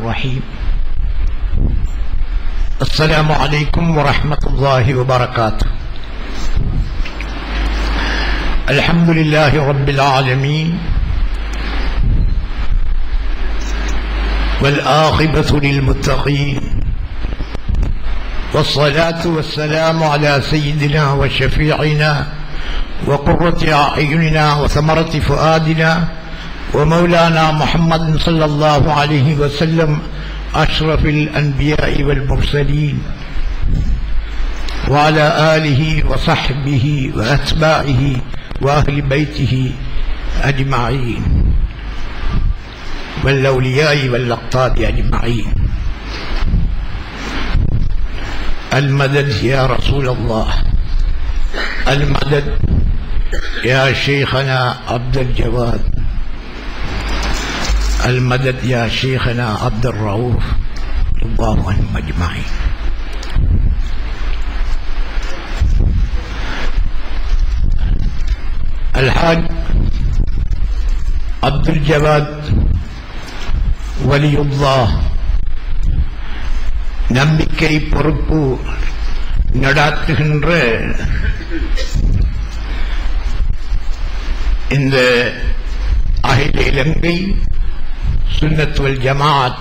الرحيم السلام عليكم ورحمة الله وبركاته الحمد لله رب العالمين والآخبة للمتقين والصلاة والسلام على سيدنا وشفيعنا وقرة أعيننا وثمرة فؤادنا ومولانا محمد صلى الله عليه وسلم أشرف الأنبياء والمرسلين وعلى آله وصحبه وأتباعه وأهل بيته أجمعين والأولياء والأقطاب أجمعين المدد يا رسول الله المدد يا شيخنا عبد الجواد المدد يا شيخنا عبد الرؤوف الله عنهم أجمعين الحاج عبد الجواد ولي الله நம்பிக்கை பொறுப்பு நடாத்துகின்ற இந்த அகில இலங்கை சுன்னத்துவல் ஜமாத்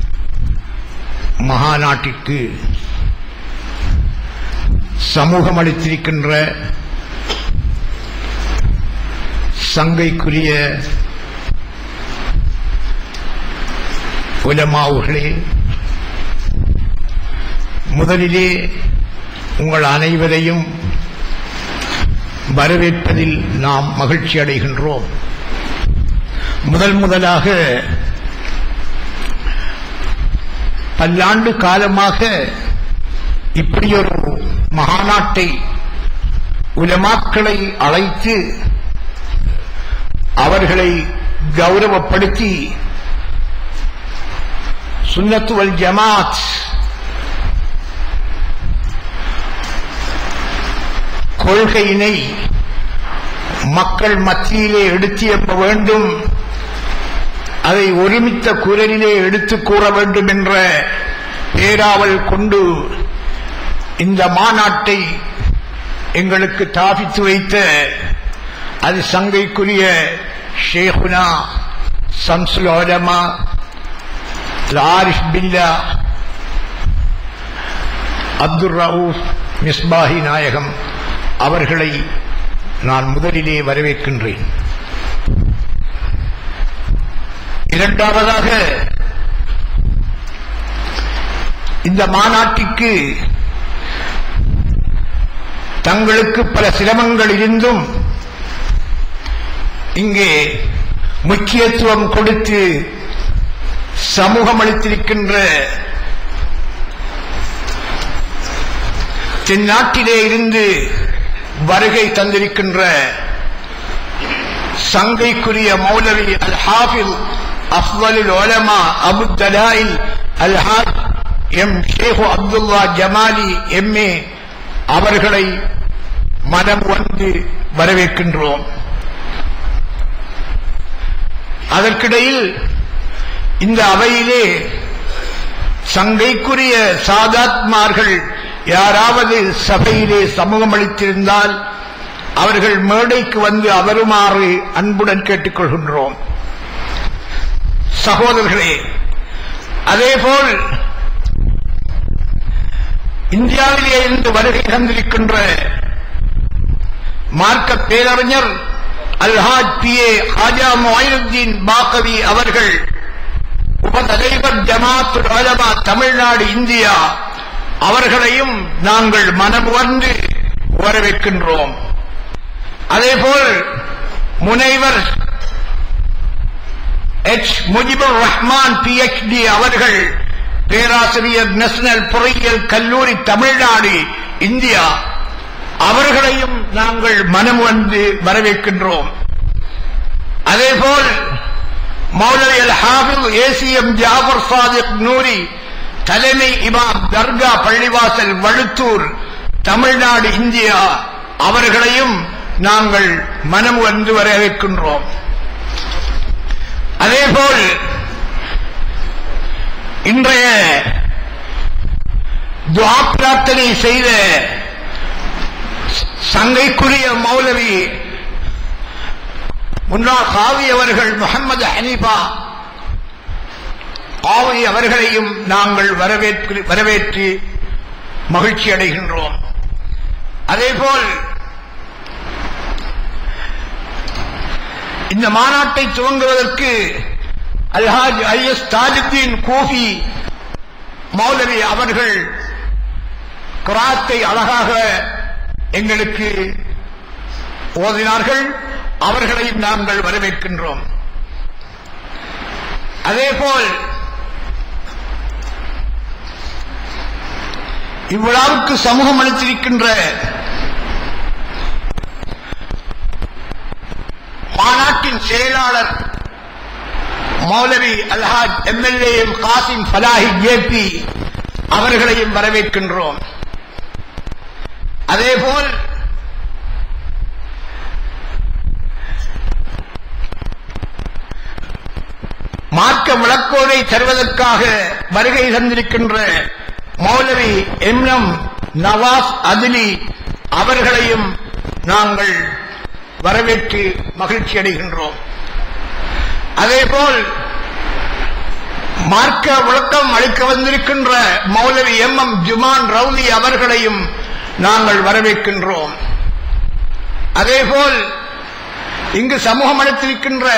மகாநாட்டிற்கு சமூகம் அளித்திருக்கின்ற சங்கைக்குரிய உலமாவுகளே முதலிலே உங்கள் அனைவரையும் வரவேற்பதில் நாம் மகிழ்ச்சி அடைகின்றோம் முதல் முதலாக பல்லாண்டு காலமாக இப்படி ஒரு மகாநாட்டை உலமாக்களை அழைத்து அவர்களை கௌரவப்படுத்தி சுன்னத்துவல் ஜமாத் கொள்கையினை மக்கள் மத்தியிலே எடுத்து எம்ப வேண்டும் அதை ஒருமித்த குரலிலே எடுத்துக் கூற வேண்டும் என்ற பேராவல் கொண்டு இந்த மாநாட்டை எங்களுக்கு தாபித்து வைத்த அது சங்கைக்குரிய ஷேகுனா சம்சுல் ஓலமா ஆரிஃப் பில்லா அப்துல் ரவுஃப் மிஸ்பாஹி நாயகம் அவர்களை நான் முதலிலே வரவேற்கின்றேன் இரண்டாவதாக இந்த மாநாட்டிற்கு தங்களுக்கு பல சிரமங்கள் இருந்தும் இங்கே முக்கியத்துவம் கொடுத்து சமூகம் அளித்திருக்கின்ற தென்னாட்டிலே இருந்து வருகை தந்திருக்கின்ற சங்கைக்குரிய மௌலவி அல் ஹாஃபில் அஃவலுல் ஓலமா அபு தலாயில் அல் ஹாஜ் எம் ஷேகு அப்துல்லா ஜமாலி எம்ஏ அவர்களை மனம் வந்து வரவேற்கின்றோம் அதற்கிடையில் இந்த அவையிலே சங்கைக்குரிய சாதாத்மார்கள் யாராவது சபையிலே சமூகம் அளித்திருந்தால் அவர்கள் மேடைக்கு வந்து அவருமாறு அன்புடன் கேட்டுக்கொள்கின்றோம் சகோதரர்களே அதேபோல் இந்தியாவிலே இருந்து வருகை தந்திருக்கின்ற மார்க்க பேரறிஞர் அல்ஹாஜ் பி ஏ ஹாஜா மொயினுத்தீன் பாக்கவி அவர்கள் உபதலைவர் ஜமாத்து ராஜமா தமிழ்நாடு இந்தியா அவர்களையும் நாங்கள் மனமுவந்து வரவேற்கின்றோம் அதேபோல் முனைவர் H Mujibur Rahman PhD அவர்கள் பேராசிரியர் நேஷனல் பொறியியல் கல்லூரி தமிழ்நாடு இந்தியா அவர்களையும் நாங்கள் மனம் வந்து வரவேற்கின்றோம் அதேபோல் மௌலவி அல் ஹாஃபிஸ் ஏசிஎம் ஜாபர் சாதிக் நூரி தலைமை இமாம் தர்கா பள்ளிவாசல் வழுத்தூர் தமிழ்நாடு இந்தியா அவர்களையும் நாங்கள் மனம் வந்து வரவேற்கின்றோம் அதேபோல் இன்றைய துவா பிரார்த்தனை செய்த சங்கைக்குரிய மௌலவி முன்னாள் காவி அவர்கள் முகமது ஹனீஃபா ஆவை அவர்களையும் நாங்கள் வரவேற்று வரவேற்று மகிழ்ச்சி அடைகின்றோம் அதேபோல் இந்த மாநாட்டை துவங்குவதற்கு அல்ஹாஜ் ஐ எஸ் தாஜுத்தீன் கோஃபி மௌலவி அவர்கள் குராத்தை அழகாக எங்களுக்கு ஓதினார்கள் அவர்களையும் நாங்கள் வரவேற்கின்றோம் அதேபோல் இவ்விழாவுக்கு சமூகம் அளித்திருக்கின்ற மாநாட்டின் செயலாளர் மௌலவி அல்ஹாஜ் எம்எல்ஏ காசிம் ஃபலாஹி ஜேபி அவர்களையும் வரவேற்கின்றோம் அதேபோல் மார்க்க விளக்கோதை தருவதற்காக வருகை தந்திருக்கின்ற மௌலவி எம்எம் நவாஸ் அதிலி அவர்களையும் நாங்கள் வரவேற்று மகிழ்ச்சி அடைகின்றோம் அதேபோல் மார்க்க விளக்கம் அளிக்க வந்திருக்கின்ற மௌலவி எம் எம் ஜுமான் ரவுலி அவர்களையும் நாங்கள் வரவேற்கின்றோம் அதேபோல் இங்கு சமூகம் அளித்திருக்கின்ற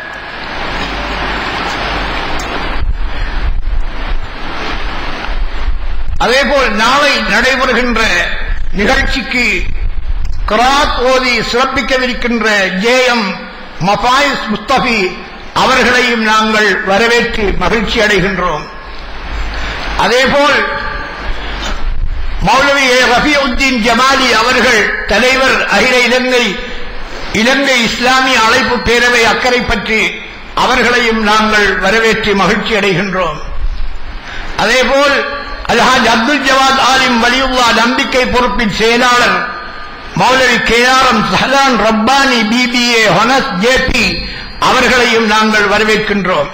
அதேபோல் நாளை நடைபெறுகின்ற நிகழ்ச்சிக்கு குராத் ஓதி சிறப்பிக்கவிருக்கின்ற ஜே எம் மபாயிஸ் முஸ்தபி அவர்களையும் நாங்கள் வரவேற்று மகிழ்ச்சி அடைகின்றோம் அதேபோல் மௌலவி ஏ ரஃபியுத்தீன் ஜமாலி அவர்கள் தலைவர் அகில இலங்கை இலங்கை இஸ்லாமிய அழைப்பு பேரவை அக்கறை பற்றி அவர்களையும் நாங்கள் வரவேற்று மகிழ்ச்சி அடைகின்றோம் அதேபோல் அல்ஹாஜ் அப்துல் ஜவாத் ஆலிம் வலியுல்லா நம்பிக்கை பொறுப்பின் செயலாளர் மௌலவி KRM Sahlan Rabbani BBA hons JP அவர்களையும் நாங்கள் வரவேற்கின்றோம்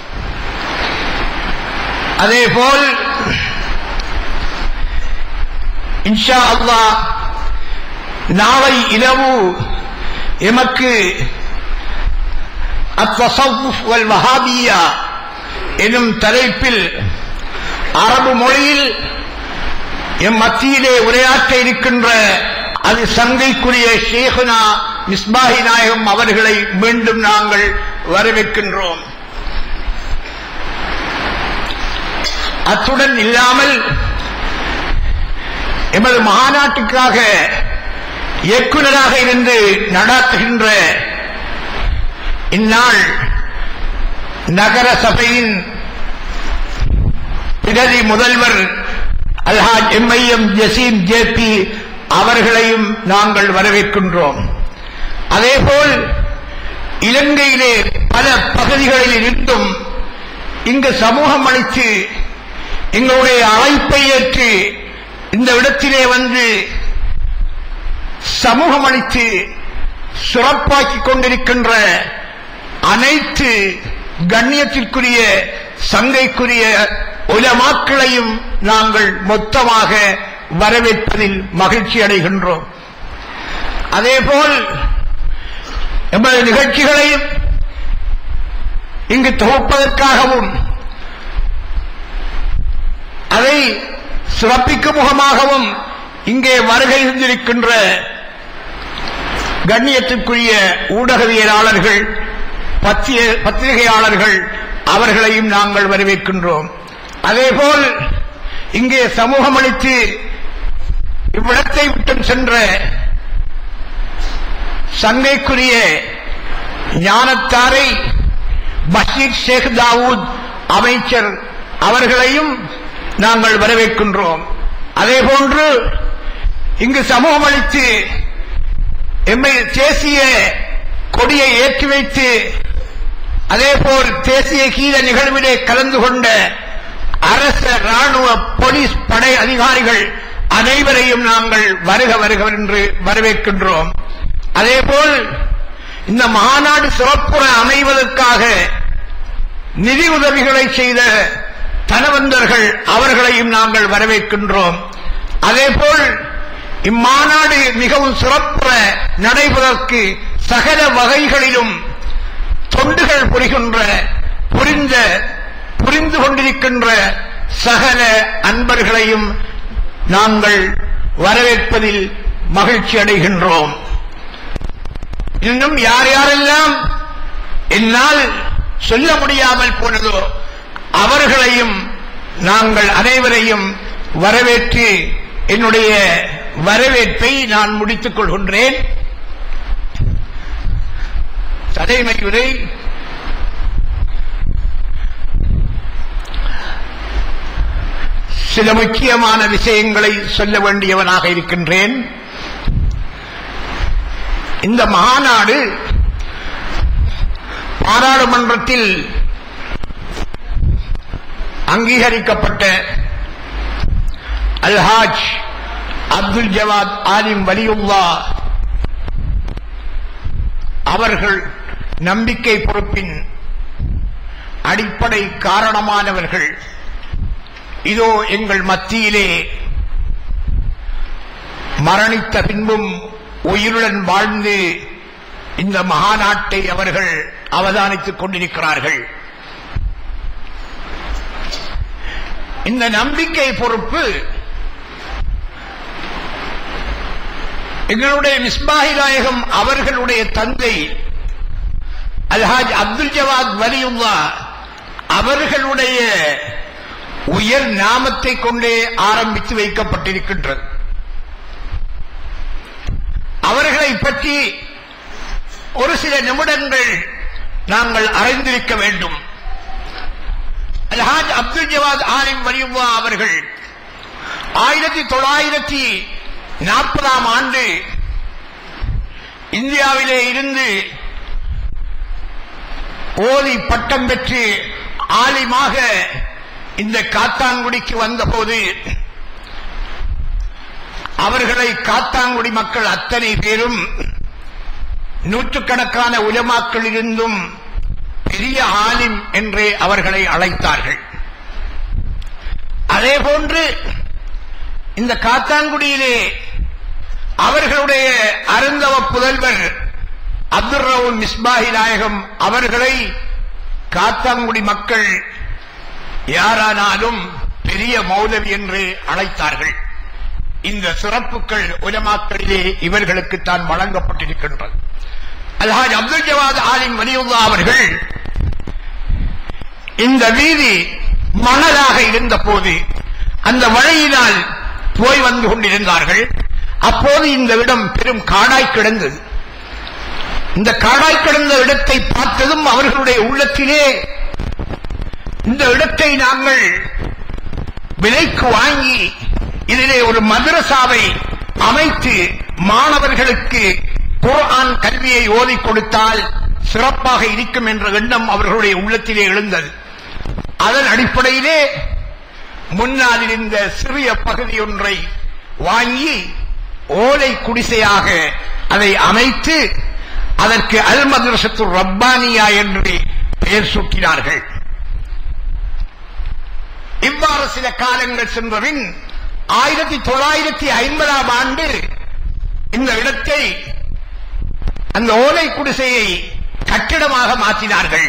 அதேபோல் இன்ஷா அல்லாஹ் நாளை இரவு எமக்கு அத்தசவுஃப் வல் வஹாபியா எனும் தலைப்பில் அரபு மொழியில் எம் மத்தியிலே உரையாற்ற இருக்கின்ற அது சங்கைக்குரிய ஷேகுனா மிஸ்பாஹி நாயகம் அவர்களை மீண்டும் நாங்கள் வரவேற்கின்றோம் அத்துடன் இல்லாமல் எமது மாநாட்டுக்காக இயக்குநராக இருந்து நடாத்துகின்ற இந்நாள் நகர சபையின் பிரதி முதல்வர் அல்ஹாஜ் எம்ஐஎம் ஜசீம் ஜேபி அவர்களையும் நாங்கள் வரவேற்கின்றோம் அதேபோல் இலங்கையிலே பல பகுதிகளில் இருந்தும் இங்கு சமூகம் அளித்து எங்களுடைய அழைப்பை ஏற்று இந்த இடத்திலே வந்து சமூகம் அளித்து சிறப்பாக்கிக் கொண்டிருக்கின்ற அனைத்து கண்ணியத்திற்குரிய சங்கைக்குரிய உலமாக்களையும் நாங்கள் மொத்தமாக வரவேற்பதில் மகிழ்ச்சி அடைகின்றோம் அதேபோல் எமது நிகழ்ச்சிகளையும் இங்கு தொகுப்பதற்காகவும் அதை சிறப்பிக்கும் முகமாகவும் இங்கே வருகை இருந்திருக்கின்ற கண்ணியத்திற்குரிய ஊடகவியலாளர்கள் பத்திய- பத்திரிகையாளர்கள் அவர்களையும் நாங்கள் வரவேற்கின்றோம் அதேபோல் இங்கே சமூகம் அளித்து இவ்விடத்தை விட்டும் சென்ற சங்கைக்குரிய ஞானத்தாரை பஷீர் ஷேக் தாவூத் அமைச்சர் அவர்களையும் நாங்கள் வரவேற்கின்றோம் அதேபோன்று இங்கு சமூகம் அளித்து எம்மை தேசிய கொடியை ஏற்றி வைத்து அதேபோல் தேசிய கீத நிகழ்விலே கலந்து கொண்ட அரச ராணுவ போலீஸ் படை அதிகாரிகள் அனைவரையும் நாங்கள் வருக வருக என்று வரவேற்கின்றோம் அதேபோல் இந்த மாநாடு சிறப்புற அமைவதற்காக நிதி உதவிகளை செய்த தனவந்தர்கள் அவர்களையும் நாங்கள் வரவேற்கின்றோம் அதேபோல் இம்மாநாடு மிகவும் சிறப்புற நடைபெறற்கு சகல வகைகளிலும் தொண்டுகள் புரிகின்ற புரிந்த புரிந்து கொண்டிருக்கின்ற சகல அன்பர்களையும் நாங்கள் வரவேற்பதில் மகிழ்ச்சி அடைகின்றோம் இன்னும் யார் யாரெல்லாம் என்னால் சொல்ல முடியாமல் போனதோ அவர்களையும் நாங்கள் அனைவரையும் வரவேற்று என்னுடைய வரவேற்பை நான் முடித்துக் கொள்கின்றேன் தலைமை உரை சில முக்கியமான விஷயங்களை சொல்ல வேண்டியவனாக இருக்கின்றேன் இந்த மாநாடு பாராளுமன்றத்தில் அங்கீகரிக்கப்பட்ட அல்ஹாஜ் அப்துல் ஜவாத் ஆலிம் வலியுல்லா அவர்கள் நம்பிக்கை பொறுப்பின் அடிப்படை காரணமானவர்கள் இதோ எங்கள் மத்தியிலே மரணித்த பின்பும் உயிருடன் வாழ்ந்து இந்த மகாநாட்டை அவர்கள் அவதானித்துக் கொண்டிருக்கிறார்கள் இந்த நம்பிக்கை பொறுப்பு எங்களுடைய மிஸ்பாஹி நாயகம் அவர்களுடைய தந்தை அல்ஹாஜ் அப்துல் ஜவாத் வலியுல்லா அவர்களுடைய உயர் நாமத்தை கொண்டே ஆரம்பித்து வைக்கப்பட்டிருக்கின்றது அவர்களை பற்றி ஒரு சில நிமிடங்கள் நாங்கள் அறிந்திருக்க வேண்டும் அல்ஹாஜ் அப்துல் ஜவாத் ஆலிம் வலியுல்லா அவர்கள் ஆயிரத்தி தொள்ளாயிரத்தி நாற்பதாம் ஆண்டு இந்தியாவிலே இருந்து ஓதி பட்டம் பெற்று ஆலிமாக இந்த காத்தாங்குடிக்கு வந்தபோது அவர்களை காத்தாங்குடி மக்கள் அத்தனை பேரும் நூற்றுக்கணக்கான உலமாக்கள் இருந்தும் பெரிய ஆலிம் என்றே அவர்களை அழைத்தார்கள் அதே போன்று இந்த காத்தாங்குடியிலே அவர்களுடைய அருந்தவ புதல்வர் அப்துல் ரவுன் மிஸ்பாஹி நாயகம் அவர்களை காத்தாங்குடி மக்கள் யாரானாலும் பெரிய மௌலவி என்று அழைத்தார்கள் இந்த சிறப்புகள் உலமாக்களிலே இவர்களுக்கு தான் வழங்கப்பட்டிருக்கின்றது அல்ஹாஜ் அப்துல் ஜவாத் ஆலிம் வலியுல்லா அவர்கள் இந்த வீதி மணலாக இருந்த போது அந்த வழியினால் போய் வந்து கொண்டிருந்தார்கள் அப்போது இந்த இடம் பெரும் காடாய் கிடந்தது இந்த காடாய் கிடந்த இடத்தை பார்த்ததும் அவர்களுடைய உள்ளத்திலே இந்த இடத்தை நாங்கள் விலைக்கு வாங்கி இதிலே ஒரு மதரசாவை அமைத்து மாணவர்களுக்கு குர்ஆன் கல்வியை ஓதிக் கொடுத்தால் சிறப்பாக இருக்கும் என்ற எண்ணம் அவர்களுடைய உள்ளத்திலே எழுந்தது அதன் அடிப்படையிலே முன்னால் இருந்த சிறிய பகுதி ஒன்றை வாங்கி ஓலை குடிசையாக அதை அமைத்து அதற்கு அல் மதரசத்து ரப்பானியா என்று பெயர் சூட்டினார்கள் இவ்வாறு சில காலங்கள் சென்றபின் ஆயிரத்தி தொள்ளாயிரத்தி ஐம்பதாம் ஆண்டு இந்த இடத்தை அந்த ஓலை குடிசையை கட்டிடமாக மாற்றினார்கள்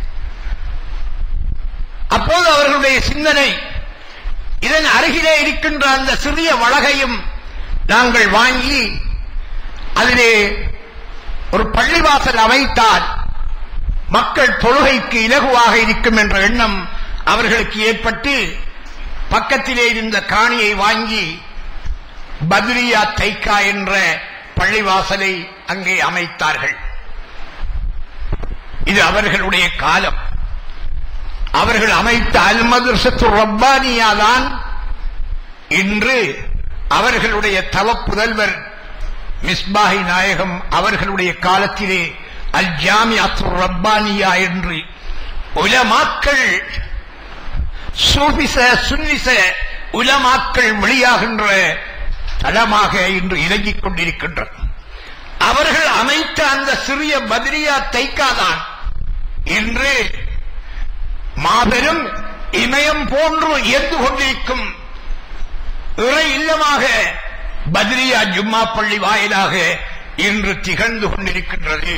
அப்போது அவர்களுடைய சிந்தனை இதன் அருகிலே இருக்கின்ற அந்த சிறிய வளகையும் நாங்கள் வாங்கி அதிலே ஒரு பள்ளிவாசல் அமைத்தால் மக்கள் தொழுகைக்கு இலகுவாக இருக்கும் என்ற எண்ணம் அவர்களுக்கு ஏற்பட்டு பக்கத்திலே இருந்த காணியை வாங்கி பத்ரியா தைக்கா என்ற பள்ளிவாசலை அங்கே அமைத்தார்கள் இது அவர்களுடைய காலம் அவர்கள் அமைத்த அல் மதுரசத்து ரப்பானியா தான் இன்று அவர்களுடைய தவப்புதல்வர் மிஸ்பாஹி நாயகம் அவர்களுடைய காலத்திலே அல் ஜாமியாத்து ரப்பானியா என்று உலமாக்கள் சூபிச சுன்னிச உலமாக்கள் வெளியாகின்ற தளமாக இன்று இறங்கிக் கொண்டிருக்கின்றது அவர்கள் அமைத்த அந்த சிறிய பத்ரியா தைக்காதான் இன்று மாபெரும் இமயம் போன்று இயந்து கொண்டிருக்கும் இறை இல்லமாக பத்ரியா ஜும்மா பள்ளி வாயிலாக இன்று திகழ்ந்து கொண்டிருக்கின்றது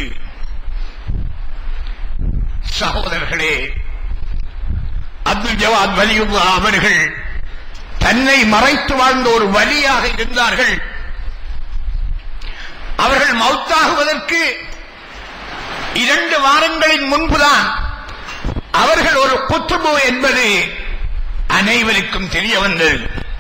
சகோதரர்களே அப்துல் ஜவாத் வலியுல்லா அவர்கள் தன்னை மறைத்து வாழ்ந்த ஒரு வலியாக இருந்தார்கள் அவர்கள் மௌத்தாகுவதற்கு இரண்டு வாரங்களின் முன்புதான் அவர்கள் ஒரு குத்துபு என்பது அனைவருக்கும் தெரிய வந்தது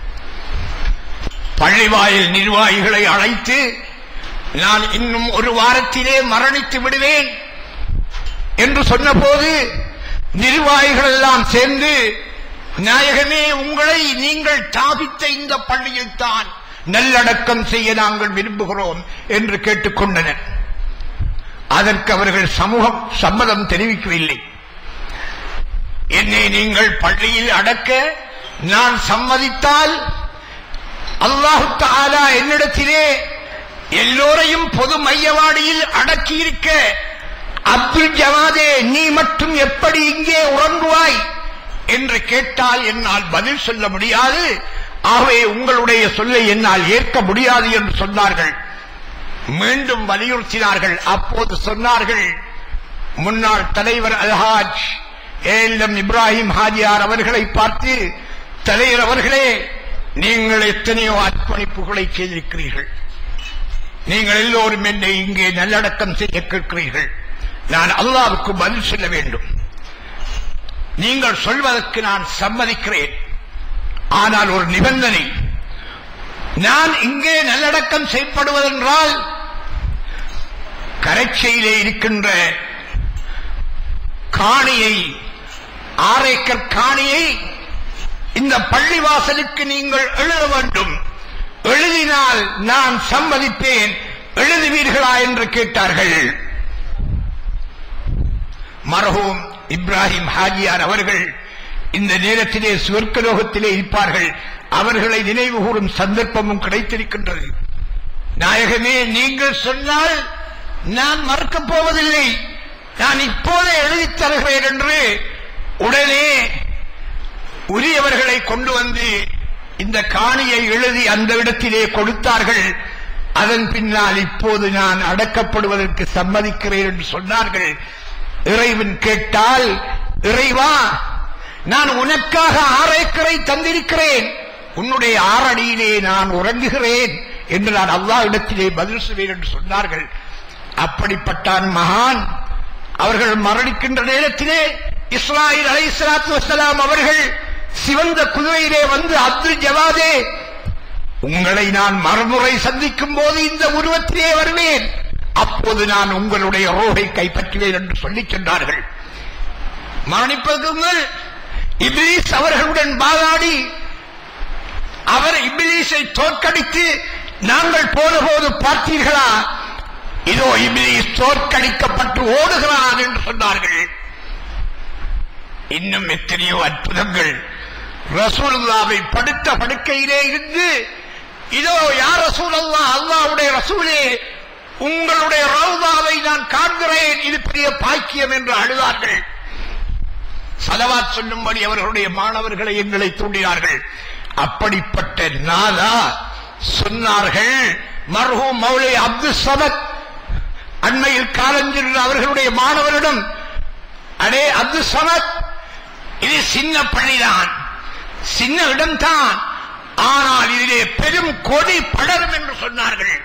பள்ளிவாயில் நிர்வாகிகளை அழைத்து நான் இன்னும் ஒரு வாரத்திலே மரணித்து விடுவேன் என்று சொன்னபோது நிர்வாகிகள் எல்லாம் சேர்ந்து நாயகமே உங்களை நீங்கள் தாபித்த இந்த பள்ளியில் தான் நல்லடக்கம் செய்ய நாங்கள் விரும்புகிறோம் என்று கேட்டுக்கொண்டனர் அதற்கு அவர்கள் சமூகம் சம்மதம் தெரிவிக்கவில்லை என்னை நீங்கள் பள்ளியில் அடக்க நான் சம்மதித்தால் அல்லாஹு தாலா என்னிடத்திலே எல்லோரையும் பொது மையவாடியில் அடக்கியிருக்க அப்துல் ஜவாதே நீ மட்டும் எப்படி இங்கே உறங்குவாய் என்று கேட்டால் என்னால் பதில் சொல்ல முடியாது ஆகவே உங்களுடைய சொல்லை என்னால் ஏற்க முடியாது என்று சொன்னார்கள் மீண்டும் வலியுறுத்தினார்கள் அப்போது சொன்னார்கள் முன்னாள் தலைவர் அல்ஹாஜ் ஏஎல்எம் இப்ராஹிம் ஹாஜியார் அவர்களை பார்த்து தலைவர் அவர்களே நீங்கள் எத்தனையோ அர்ப்பணிப்புகளை செய்திருக்கிறீர்கள் நீங்கள் எல்லோரும் என்னை இங்கே நல்லடக்கம் செய்ய கேட்கிறீர்கள் நான் அல்லாவுக்கு பதில் சொல்ல வேண்டும் நீங்கள் சொல்வதற்கு நான் சம்மதிக்கிறேன் ஆனால் ஒரு நிபந்தனை நான் இங்கே நல்லடக்கம் செய்யப்படுவதென்றால் கரைச்சையிலே இருக்கின்ற காணியை ஆரேக்கர் காணியை இந்த பள்ளிவாசலுக்கு நீங்கள் எழுத வேண்டும் எழுதினால் நான் சம்மதிப்பேன் எழுதுவீர்களா என்று கேட்டார்கள் மரஹூம் இப்ராஹிம் ஹாஜியார் அவர்கள் இந்த நேரத்திலே சுவர்க்கலோகத்திலே இருப்பார்கள் அவர்களை நினைவு கூறும் சந்தர்ப்பமும் கிடைத்திருக்கின்றது நாயகமே நீங்கள் சொன்னால் நான் மறுக்கப் போவதில்லை நான் இப்போதே எழுதித் தருகிறேன் என்று உடனே உரியவர்களை கொண்டு வந்து இந்த காணியை எழுதி அந்த இடத்திலே கொடுத்தார்கள் அதன் பின்னால் இப்போது நான் அடக்கப்படுவதற்கு சம்மதிக்கிறேன் என்று சொன்னார்கள் இறைவன் கேட்டால் இறைவா நான் உனக்காக ஆறேக்கரை தந்திருக்கிறேன் உன்னுடைய ஆறடியிலே நான் உறங்குகிறேன் என்று நான் அல்லா இடத்திலே பதில் செய்வேன் என்று சொன்னார்கள் அப்படிப்பட்டான் மகான் அவர்கள் மரணிக்கின்ற நேரத்திலே இஸ்ராயில் அலை சலாத்து வசலாம் அவர்கள் சிவந்த குதிரையிலே வந்து அப்துல் ஜவாதே உங்களை நான் மறுமுறை சந்திக்கும் போது இந்த உருவத்திலே வருவேன் அப்போது நான் உங்களுடைய ரோகை கைப்பற்றுவேன் என்று சொல்லிச் சென்றார்கள் மரணிப்பதற்கு முன்னால் இபிலிஸ் அவர்களுடன் பாதாடி அவர் இபிலிஸை தோற்கடித்து நாங்கள் போன போது பார்த்தீர்களா இதோ இபிலிஸ் தோற்கடிக்கப்பட்டு ஓடுகிறான் என்று சொன்னார்கள் இன்னும் எத்தனையோ அற்புதங்கள் ரசூலுல்லாவை படுத்த படுக்கையிலே இருந்து இதோ யார் ரசூலல்லா அல்லாவுடைய ரசூலே உங்களுடைய ரவுதாவை நான் காண்கிறேன் இது பெரிய பாக்கியம் என்று அழுதார்கள் சலவாத் சொல்லும்படி அவர்களுடைய மாணவர்களை எங்களை தூண்டினார்கள் அப்படிப்பட்ட நாதா சொன்னார்கள் மர்ஹூம் மௌலை அப்துல் சமத் அண்மையில் காலஞ்சென்ற அவர்களுடைய மாணவரிடம் அடே அப்துல் சமத் இது சின்ன பள்ளிதான் சின்ன இடம்தான் ஆனால் இதிலே பெரும் கொடி படரும் என்று சொன்னார்கள்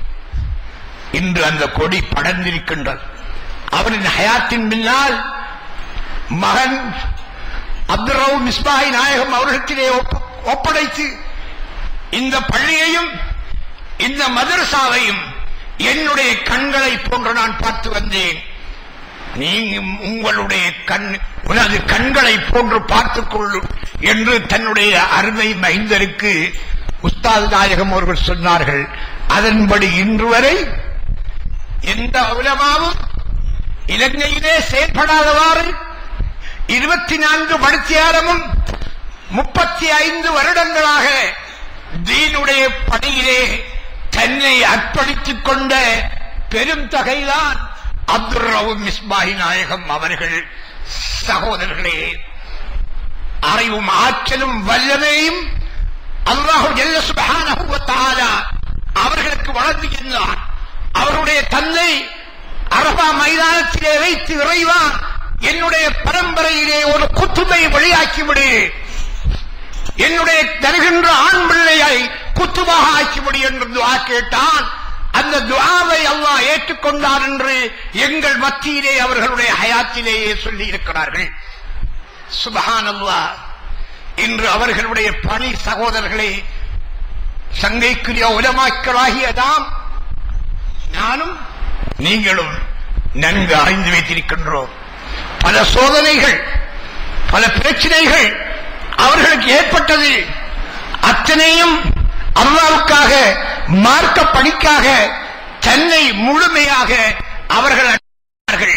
இன்று அந்த கொடி படர்ந்திருக்கின்றது அவரின் ஹயாத்தின் பின்னால் மகன் அப்துல் ரவு மிஸ்பாஹி நாயகம் அவர்களிடத்திலே ஒப்ப- ஒப்படைத்து இந்த பள்ளியையும் இந்த மதரசாவையும் என்னுடைய கண்களை போன்று நான் பார்த்து வந்தேன் நீங்க உங்களுடைய கண் உனது கண்களை போன்று பார்த்துக் கொள்ளும் என்று தன்னுடைய அருமை மைந்தருக்கு உஸ்தாது நாயகம் அவர்கள் சொன்னார்கள் அதன்படி இன்று வரை எந்த உலமாவும் இலங்கையிலே செயற்படாதவாறு இருபத்தி நான்கு மணித்தியாரமும் முப்பத்தி ஐந்து வருடங்களாக தீனுடைய பணியிலே தன்னை அர்ப்பணித்துக் கொண்ட பெரும் தகைதான் அப்துல் ரவு மிஸ்பாஹி நாயகம் அவர்கள் சகோதரர்களே அறிவும் ஆற்றலும் வல்லமையும் அல்லாஹு ஜல்ல சுப்ஹானஹு வ தஆலா அவர்களுக்கு வழங்குகின்றான் அவருடைய தந்தை அரபா மைதானத்திலே வைத்து இறைவா என்னுடைய பரம்பரையிலே ஒரு குத்துமை வெளியாக்கிவிடு என்னுடைய தருகின்ற ஆண் பிள்ளையை குத்துமாக ஆக்கிவிடு என்று துவா கேட்டான் அந்த துவாவை அல்லாஹ் ஏற்றுக்கொண்டார் என்று எங்கள் மத்தியிலே அவர்களுடைய ஹயாத்திலேயே சொல்லி இருக்கிறார்கள் சுபஹான் அல்லாஹ் இன்று அவர்களுடைய பணி சகோதரர்களே சங்கைக்குரிய உலமாக்களாகியதாம் நானும் நீங்களும் நன்கு அறிந்து வைத்திருக்கின்றோம் பல சோதனைகள் பல பிரச்சனைகள் அவர்களுக்கு ஏற்பட்டது அத்தனையும் அல்லாவுக்காக மார்க்க பணிக்காக தன்னை முழுமையாக அவர்கள் அர்ப்பணித்தார்கள்.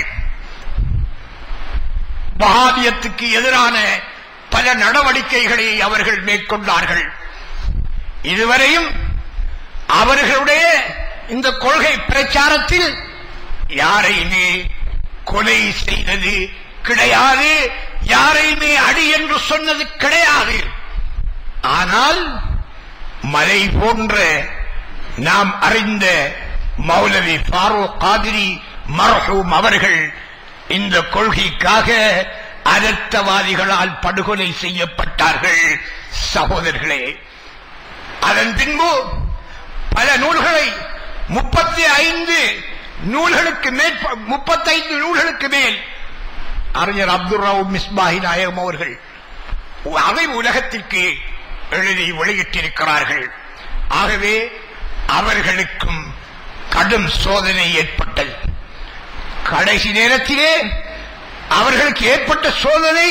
வஹாபியத்துக்கு எதிரான பல நடவடிக்கைகளை அவர்கள் மேற்கொண்டார்கள் இதுவரையும் அவர்களுடைய இந்த கொள்கை பிரச்சாரத்தில் யாரையுமே கொலை செய்தது கிடையாது யாரையுமே அடி என்று சொன்னது கிடையாது ஆனால் மலை போன்ற நாம் அறிந்த மௌலவி ஃபாரூக் காதிரி மர்ஹூம் அவர்கள் இந்த கொள்கைக்காக அரத்தவாதிகளால் படுகொலை செய்யப்பட்டார்கள் சகோதரர்களே அதன் பின்பு பல நூல்களை முப்பத்தி ஐந்து நூல்களுக்கு மேற் முப்பத்தைந்து நூல்களுக்கு மேல் அறிஞர் அப்துல் ராவ் மிஸ்பாஹி நாயகம் அவர்கள் அதை உலகத்திற்கு எழுதி வெளியிட்டிருக்கிறார்கள் ஆகவே அவர்களுக்கும் கடும் சோதனை ஏற்பட்டது கடைசி நேரத்திலே அவர்களுக்கு ஏற்பட்ட சோதனை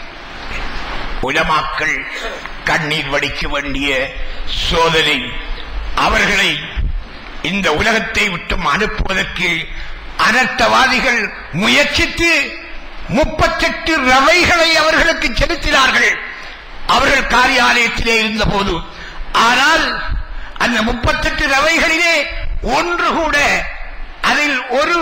உலமாக்கள் கண்ணீர் வடிக்க வேண்டிய சோதனை அவர்களை இந்த உலகத்தை விட்டும் அனுப்புவதற்கு அனர்த்தவாதிகள் முயற்சித்து முப்பத்தெட்டு ரவைகளை அவர்களுக்கு செலுத்தினார்கள் அவர்கள் காரியாலயத்திலே இருந்தபோது ஆனால் அந்த முப்பத்தெட்டு ரவைகளிலே ஒன்று கூட அதில் ஒரு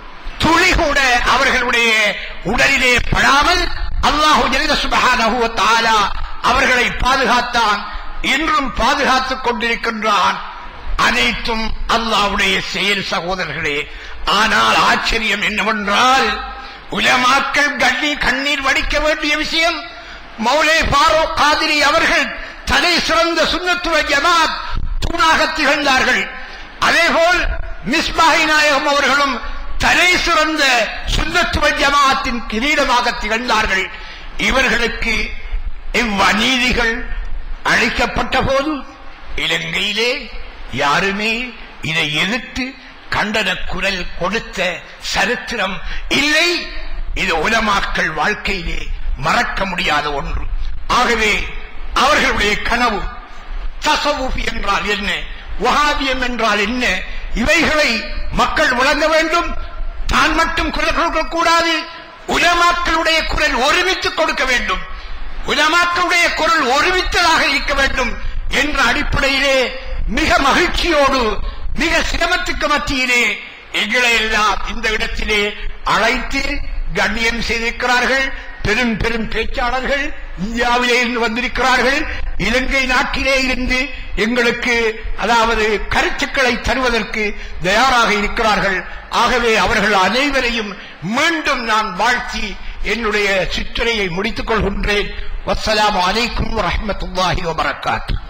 துளி கூட அவர்களுடைய உடலிலே படாமல் அல்லாஹு ஜல்ல சுபஹானஹு வ தஆலா அவர்களை பாதுகாத்தான் இன்றும் பாதுகாத்துக் கொண்டிருக்கின்றான் அனைத்தும் அல்லாஹ்வுடைய செயல் சகோதரர்களே ஆனால் ஆச்சரியம் என்னவென்றால் உலமாக்கள் கண்ணி கண்ணீர் வடிக்க வேண்டிய விஷயம் மௌலே ஃபாரூக் காதிரி அவர்கள் தலை சிறந்த சுன்னத்துவ ஜமாத் தூணாக திகழ்ந்தார்கள் அதேபோல் மிஸ்பாஹி நாயகம் அவர்களும் தலை சிறந்த சுன்னத்துவ ஜமாத்தின் கிரீடமாக திகழ்ந்தார்கள் இவர்களுக்கு இவ்வநீதிகள் அளிக்கப்பட்ட போது இலங்கையிலே யாருமே இதை எதிர்த்து கண்டன குரல் கொடுத்த சரித்திரம் இல்லை இது உலமாக்கள் வாழ்க்கையிலே மறக்க முடியாத ஒன்று ஆகவே அவர்களுடைய கனவு தசவுப் என்றால் என்ன வஹாபியம் என்றால் என்ன இவைகளை மக்கள் விளங்க வேண்டும் தான் மட்டும் குரல் கொடுக்க கூடாது உலமாக்களுடைய குரல் ஒருமித்து கொடுக்க வேண்டும் உலமாக்களுடைய குரல் ஒருமித்ததாக இருக்க வேண்டும் என்ற அடிப்படையிலே மிக மகிழ்ச்சியோடு மிக சிரமத்துக்கு மத்தியிலே எங்களை எல்லாம் இந்த இடத்திலே அழைத்து கண்ணியம் செய்திருக்கிறார்கள் பெரும் பெரும் பேச்சாளர்கள் இந்தியாவிலே இருந்து வந்திருக்கிறார்கள் இலங்கை நாட்டிலே இருந்து எங்களுக்கு அதாவது கருத்துக்களை தருவதற்கு தயாராக இருக்கிறார்கள் ஆகவே அவர்கள் அனைவரையும் மீண்டும் நான் வாழ்த்தி என்னுடைய சிற்றுரையை முடித்துக் கொள்கின்றேன் வஸ்ஸலாமு அலைக்கும் வரஹ்மத்துல்லாஹி வபரகாத்துஹு